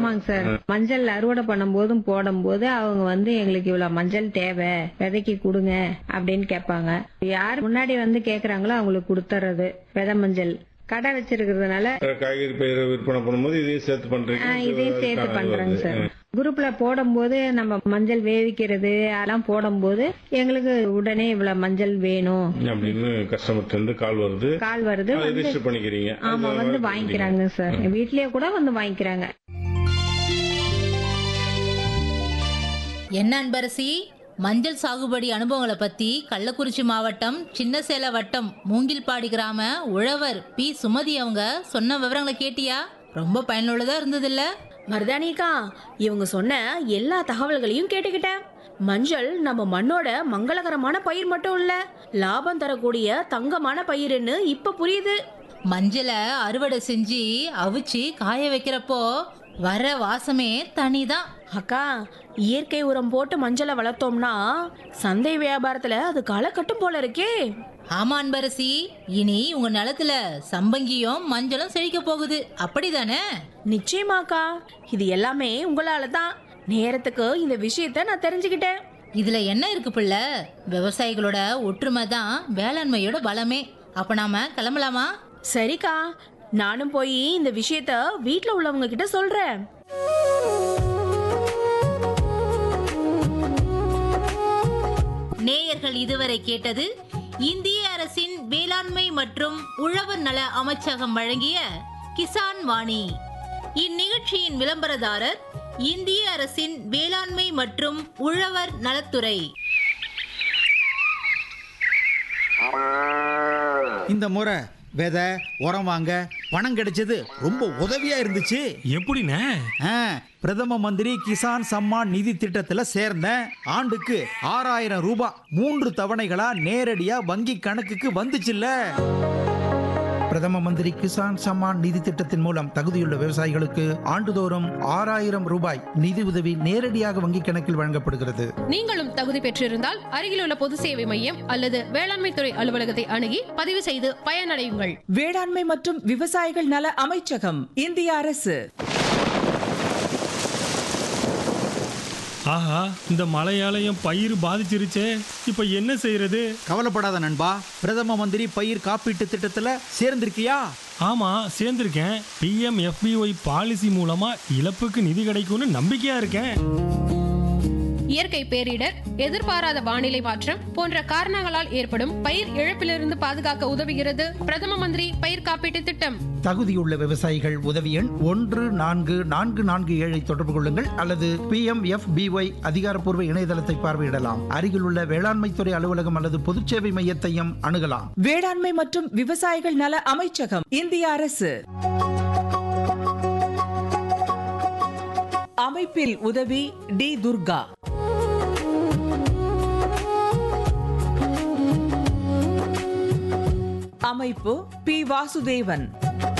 ஆமாங்க சார் மஞ்சள் அறுவடை பண்ணும்போதும் போடும்போது அவங்க வந்து எங்களுக்கு இவ்வளவு மஞ்சள் தேவை விதைக்கு கொடுங்க அப்படின்னு கேட்பாங்க யார் முன்னாடி வந்து கேக்குறாங்களோ அவங்களுக்கு கொடுத்துறது விதை மஞ்சள் கடை வச்சிருக்கிறதுனால காய்கறி பயிரை விற்பனை பண்ணும்போது இதையும் சேர்த்து பண்றீங்க ஆ, இதையும் சேர்த்து அதுக்கான பண்றேங்க இது. சார் குரூப்ல போடும்போது நம்ம மஞ்சள் வேவிக்கிறது அதெல்லாம் போடும்போது எங்களுக்கு உடனே இவ்வளவு மஞ்சள் வேணும் அப்படின்னு கஸ்டமர்ட்ட இருந்து கால் வருது கால் வருது அதை வந்து ரிஜிஸ்டர் பண்ணிக்கிறீங்க ஆமா அது வந்து வாங்கிக்கிறீங்க. வாங்கிக்கிறாங்க சார் வீட்லயே கூட வந்து வாங்கிக்கிறாங்க என்ன அன்பரசி மஞ்சள் சாகுபடி அனுபவங்களை பத்தி கள்ளக்குறிச்சி மாவட்டம் சின்னசேல வட்டம் மூங்கில்பாடி கிராம உழவர் பி சுமதி அவங்க சொன்ன விவரங்களை கேட்டியா ரொம்ப பயனுள்ளதா இருந்ததுல்ல மருதானிக்கா இவங்க சொன்ன எல்லா தகவல்களையும் கேட்டுக்கிட்டேன் மஞ்சள் நம்ம மண்ணோட மங்களகரமான பயிர் மட்டும் இல்ல லாபம் தரக்கூடிய தங்கமான பயிர்னு இப்ப புரியுது மஞ்சளை அறுவடை செஞ்சு அவிச்சு காய வைக்கிறப்போ வர வாசமே தனிதான் அக்கா இயற்கை உரம் போட்டு மஞ்சளை வளர்த்தோம்னா சந்தை வியாபாரத்துல அது களை கட்டும் போல இருக்கே ஆமா அன்பரசி இனி உங்க நிலத்துல சம்பங்கியும் மஞ்சளும் செழிக்க போகுது அப்படிதானே நிச்சயமாக்கா இது எல்லாமே உங்களால தான் நேரத்துக்கு இந்த விஷயத்த நான் தெரிஞ்சுக்கிட்டேன் இதுல என்ன இருக்கு பிள்ளை விவசாயிகளோட ஒற்றுமை தான் வேளாண்மையோட பலமே அப்ப நாம கிளம்பலாமா சரிக்கா நானும் போய் இந்த விஷயத்த வீட்ல உள்ளவங்க கிட்ட சொல்றேன் நேயர்கள் இதுவரை கேட்டது இந்திய அரசின் வேளாண்மை மற்றும் உழவர் நல அமைச்சகம் வழங்கிய கிசான் வாணி இந்நிகழ்ச்சியின் விளம்பரதாரர் இந்திய அரசின் வேளாண்மை மற்றும் உழவர் நலத்துறை இந்த முறை விதை உரம் வாங்க பணம் கிடைச்சது ரொம்ப உதவியா இருந்துச்சு எப்படிண்ணே ஆ, பிரதம மந்திரி கிசான் சம்மான் நிதி திட்டத்துல சேர்ந்தேன் ஆண்டுக்கு ஆறாயிரம் ரூபாய் மூன்று தவணைகளா நேரடியா வங்கி கணக்குக்கு வந்துச்சுல்ல பிரதம மந்திரி கிசான் சம்மான் நிதி திட்டத்தின் மூலம் தகுதியுள்ள விவசாயிகளுக்கு ஆண்டுதோறும் ஆறாயிரம் ரூபாய் நிதி உதவி நேரடியாக வங்கிக் கணக்கில் வழங்கப்படுகிறது நீங்களும் தகுதி பெற்றிருந்தால் அருகிலுள்ள பொது சேவை மையம் அல்லது வேளாண்மை துறை அலுவலகத்தை அணுகி பதிவு செய்து பயனடையுங்கள் வேளாண்மை மற்றும் விவசாயிகள் நல அமைச்சகம் இந்திய அரசு ஆஹா இந்த மழையால என் பயிர் பாதிச்சிருச்சே இப்ப என்ன செய்யறது கவலைப்படாத நண்பா பிரதம மந்திரி பயிர் காப்பீட்டு திட்டத்துல சேர்ந்திருக்கியா ஆமா சேர்ந்திருக்கேன் பிஎம் எஃபிஒய் பாலிசி மூலமா இழப்புக்கு நிதி கிடைக்கும்னு நம்பிக்கையா இருக்கேன் இயற்கை பேரிடர் எதிர்பாராத வானிலை மாற்றம் போன்ற காரணங்களால் ஏற்படும் பயிர் இழப்பிலிருந்து பாதுகாக்க உதவுகிறது பிரதம மந்திரி பயிர் காப்பீட்டு திட்டம் தகுதியுள்ள விவசாயிகள் உதவி எண் ஒன்று நான்கு நான்கு நான்கு ஏழை தொடர்பு கொள்ளுங்கள் அல்லது பி எம் எஃப் பிஒய் அதிகாரப்பூர்வ இணையதளத்தை பார்வையிடலாம் அருகிலுள்ள வேளாண்மைத்துறை அலுவலகம் அல்லது பொதுச்சேவை மையத்தையும் அணுகலாம் வேளாண்மை மற்றும் விவசாயிகள் நல அமைச்சகம் இந்திய அரசு அமைப்பில் உதவி டி துர்கா அமைப்பு பி வாசுதேவன்